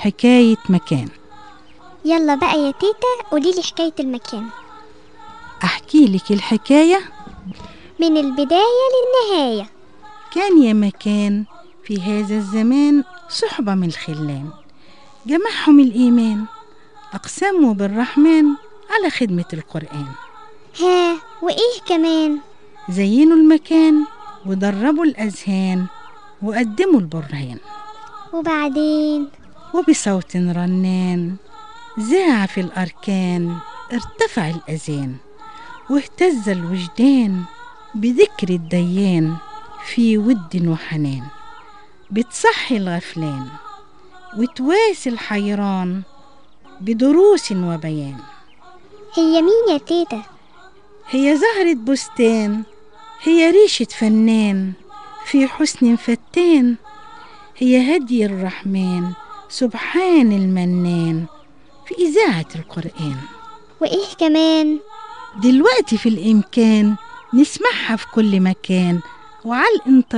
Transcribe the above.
حكاية مكان يلا بقى يا تيتا قوليلي حكاية المكان أحكي لك الحكاية من البداية للنهاية كان يا مكان في هذا الزمان صحبة من الخلان جمعهم الإيمان أقسموا بالرحمن على خدمة القرآن ها وإيه كمان زينوا المكان ودربوا الأذهان وقدموا البرهان وبعدين وبصوت رنان ذاع في الأركان ارتفع الأذان واهتز الوجدان بذكر الديان في ود وحنان بتصحي الغفلان وتواسي الحيران بدروس وبيان هي مين يا تيتا هي زهرة بستان هي ريشة فنان في حسن فتان هي هدي الرحمن سبحان المنان في إذاعة القرآن وإيه كمان دلوقتي في الإمكان نسمعها في كل مكان وعلى الإنترنت